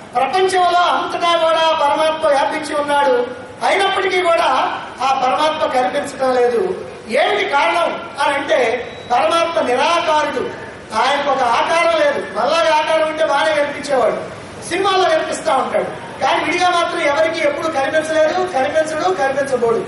ప్రపంచంలో అంతటా కూడా పరమాత్మ వ్యాపించి ఉన్నాడు అయినప్పటికీ కూడా ఆ పరమాత్మ కనిపించడం లేదు ఏమిటి కారణం అని అంటే పరమాత్మ నిరాకారుడు ఆయనకు ఒక ఆకారం లేదు మళ్ళా ఆకారం ఉంటే బాగానే కనిపించేవాడు సినిమాల్లో కనిపిస్తా ఉంటాడు కానీ విడిగా మాత్రం ఎవరికి ఎప్పుడు కనిపించలేదు కనిపించడు కనిపించబోడు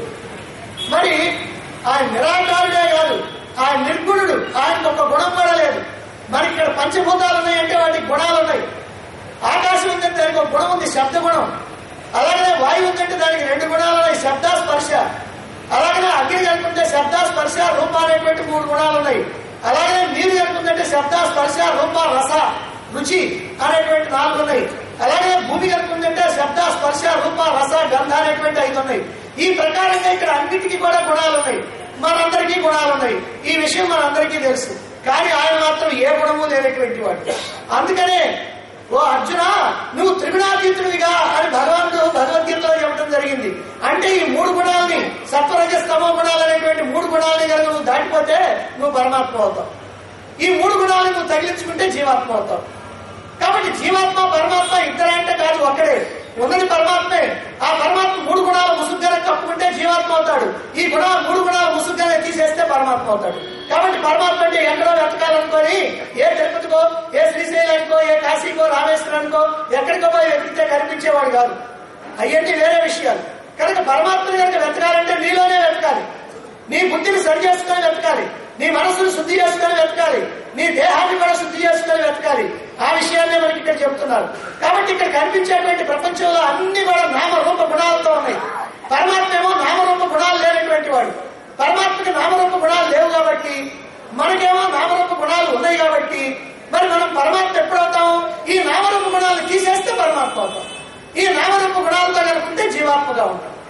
మరి ఆయన నిరాకారుడే కాదు ఆయన నిర్గుణుడు ఆయనకు ఒక గుణం కూడా లేదు మరి ఇక్కడ పంచభూతాలు ఉన్నాయంటే వాటికి గుణాలు ఉన్నాయి ఆకాశం ఉందంటే దానికి ఒక గుణం ఉంది శబ్ద గుణం అలాగనే వాయువు ఉందంటే దానికి రెండు గుణాలు ఉన్నాయి శబ్ద స్పర్శ అలాగనే అగ్ని కనుకుంటే శబ్ద స్పర్శ రూప అనేటువంటి మూడు గుణాలు ఉన్నాయి అలాగనే నీరు కనుకుందంటే శబ్ద స్పర్శ రూప రస రుచి అనేటువంటి నాలుగు ఉన్నాయి అలాగే భూమి కనుకుందంటే శబ్ద స్పర్శ రూప రస గంధ అనేటువంటి ఐదు ఉన్నాయి ఈ ప్రకారంగా ఇక్కడ అన్నిటికీ కూడా గుణాలు ఉన్నాయి మనందరికీ గుణాలు ఉన్నాయి ఈ విషయం మనందరికీ తెలుసు కానీ ఆయన మాత్రం ఏ గుణము లేనటువంటి వాడు అందుకనే ఓ అర్జున నువ్వు త్రిగుణాతీతుడివిగా అని భగవంతుడు భగవద్గీతలో చెప్పడం జరిగింది అంటే ఈ మూడు గుణాలని సత్వరజ స్తమో గుణాలు అనేటువంటి మూడు గుణాలని కనుక నువ్వు దాటిపోతే నువ్వు పరమాత్మ అవుతావు ఈ మూడు గుణాలను నువ్వు తగిలించుకుంటే జీవాత్మ అవుతావు కాబట్టి జీవాత్మ పరమాత్మ ఇద్దరంటే కాదు ఒక్కడే ఉన్నది పరమాత్మే ఆ పరమాత్మ మూడు గుణాలు ముసుగ్గానే కప్పుకుంటే జీవాత్మ అవుతాడు ఈ గుణాలు మూడు గుణాలు ముసుగ్గానే తీసేస్తే పరమాత్మ అవుతాడు కాబట్టి పరమాత్మ అంటే ఎక్కడో వెతకాలనుకొని ఏ తిరుపతికో ఏ శ్రీశైలానికో ఏ కాశీకో రామేశ్వరానికో ఎక్కడికో పోయి వెతికితే కనిపించేవాడు కాదు అవన్నీ వేరే విషయాలు కనుక పరమాత్మని కనుక వెతకాలంటే నీలోనే వెతకాలి నీ బుద్ధిని సరి చేసుకొని వెతకాలి నీ మనసును శుద్ధి చేసుకొని వెతకాలి నీ దేహాన్ని కూడా శుద్ధి చేసుకొని వెతకాలి ఆ విషయాన్నే మనకి ఇక్కడ చెప్తున్నారు కాబట్టి ఇక్కడ కనిపించేటువంటి ప్రపంచంలో అన్ని కూడా నామరూప గుణాలతో ఉన్నాయి పరమాత్మ ఏమో నామరూప గుణాలు లేనటువంటి వాడు పరమాత్మకి నామరూప గుణాలు లేవు కాబట్టి మనకేమో నామరూప గుణాలు ఉన్నాయి కాబట్టి మరి మనం పరమాత్మ ఎప్పుడవుతాం ఈ నామరూప గుణాలు తీసేస్తే పరమాత్మ అవుతాం ఈ నామరూప గుణాలతో కనుకుంటే జీవాత్మగా ఉంటాం